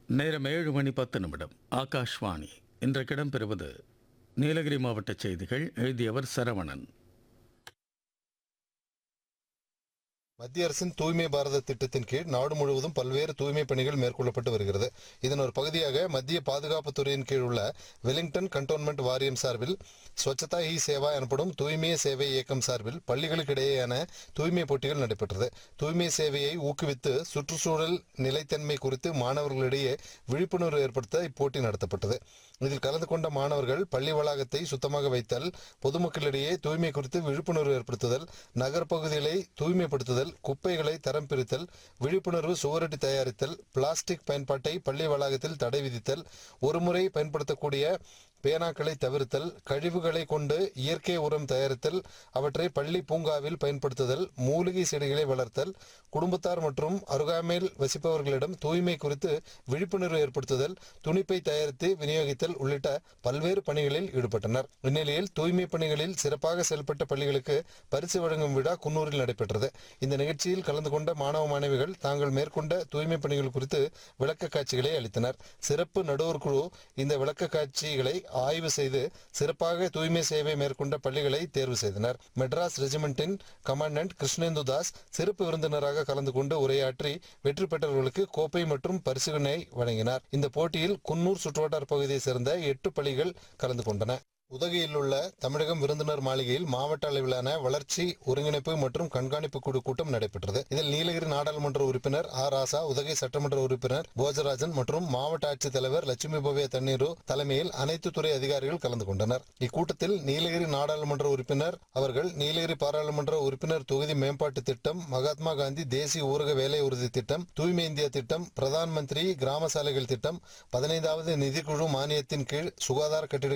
நேரம் ஏழு மணி பத்து நிமிடம் ஆகாஷ்வாணி இன்றைக்கு இடம்பெறுவது நீலகிரி மாவட்ட செய்திகள் எழுதியவர் சரவணன் மத்திய அரசின் தூய்மை பாரத திட்டத்தின் கீழ் நாடு முழுவதும் பல்வேறு தூய்மை பணிகள் மேற்கொள்ளப்பட்டு வருகிறது இதன் ஒரு பகுதியாக மத்திய பாதுகாப்பு துறையின் கீழ் உள்ள வெலிங்டன் கண்டோன்மெண்ட் வாரியம் சார்பில் ஸ்வச்சதா ஹி சேவா எனப்படும் தூய்மை சேவை இயக்கம் சார்பில் பள்ளிகளுக்கிடையேயான தூய்மை போட்டிகள் நடைபெற்றது தூய்மை சேவையை ஊக்குவித்து சுற்றுச்சூழல் நிலைத்தன்மை குறித்து மாணவர்களிடையே விழிப்புணர்வு ஏற்படுத்த இப்போட்டி நடத்தப்பட்டது இதில் கலந்து கொண்ட மாணவர்கள் பள்ளி வளாகத்தை சுத்தமாக வைத்தல் பொதுமக்களிடையே தூய்மை குறித்து விழிப்புணர்வு ஏற்படுத்துதல் நகர்ப்பகுதிகளை தூய்மைப்படுத்துதல் குப்பைகளை தரம் பிரித்தல் விழிப்புணர்வு சுவரொட்டி தயாரித்தல் பிளாஸ்டிக் பயன்பாட்டை பள்ளி வளாகத்தில் தடை விதித்தல் ஒருமுறை பயன்படுத்தக்கூடிய பேனாக்களை தவிர்த்தல் கழிவுகளை கொண்டு இயற்கை உரம் தயாரித்தல் அவற்றை பள்ளி பூங்காவில் பயன்படுத்துதல் மூலிகை செடிகளை வளர்த்தல் குடும்பத்தார் மற்றும் அருகாமையில் வசிப்பவர்களிடம் தூய்மை குறித்து விழிப்புணர்வு ஏற்படுத்துதல் துணிப்பை தயாரித்து விநியோகித்தல் உள்ளிட்ட பல்வேறு பணிகளில் ஈடுபட்டனர் இந்நிலையில் தூய்மை பணிகளில் சிறப்பாக செயல்பட்ட பள்ளிகளுக்கு பரிசு வழங்கும் விழா குன்னூரில் நடைபெற்றது இந்த நிகழ்ச்சியில் கலந்து கொண்ட மாணவ மாணவிகள் தாங்கள் மேற்கொண்ட தூய்மை பணிகள் குறித்து விளக்க காட்சிகளை அளித்தனர் சிறப்பு நடுவர் குழு இந்த விளக்க காட்சிகளை ஆய்வு செய்து சிறப்பாக தூய்மை சேவை மேற்கொண்ட பள்ளிகளை தேர்வு செய்தனர் மெட்ராஸ் ரெஜிமெண்டின் கமாண்டன்ட் கிருஷ்ணேந்து தாஸ் சிறப்பு விருந்தினராக கலந்து கொண்டு உரையாற்றி வெற்றி பெற்றவர்களுக்கு கோப்பை மற்றும் பரிசுகளை வழங்கினார் இந்த போட்டியில் குன்னூர் சுற்றுவட்டார பகுதியைச் சேர்ந்த எட்டு பள்ளிகள் கலந்து கொண்டன உதகையில் உள்ள தமிழகம் விருந்தினர் மாளிகையில் மாவட்ட அளவிலான வளர்ச்சி ஒருங்கிணைப்பு மற்றும் கண்காணிப்பு குழு கூட்டம் நடைபெற்றது இதில் நீலகிரி நாடாளுமன்ற உறுப்பினர் ஆ ராசா உதகை சட்டமன்ற உறுப்பினர் போஜராஜன் மற்றும் மாவட்ட ஆட்சித்தலைவர் லட்சுமி பவ்ய தண்ணீரு தலைமையில் அனைத்து துறை அதிகாரிகள் கலந்து கொண்டனர் இக்கூட்டத்தில் நீலகிரி நாடாளுமன்ற உறுப்பினர் அவர்கள் நீலகிரி பாராளுமன்ற உறுப்பினர் தொகுதி மேம்பாட்டு திட்டம் மகாத்மா காந்தி தேசிய ஊரக வேலை உறுதி திட்டம் தூய்மை இந்தியா திட்டம் பிரதான் மந்திரி கிராம சாலைகள் திட்டம் பதினைந்தாவது நிதிக்குழு மானியத்தின் கீழ் சுகாதார கட்டிட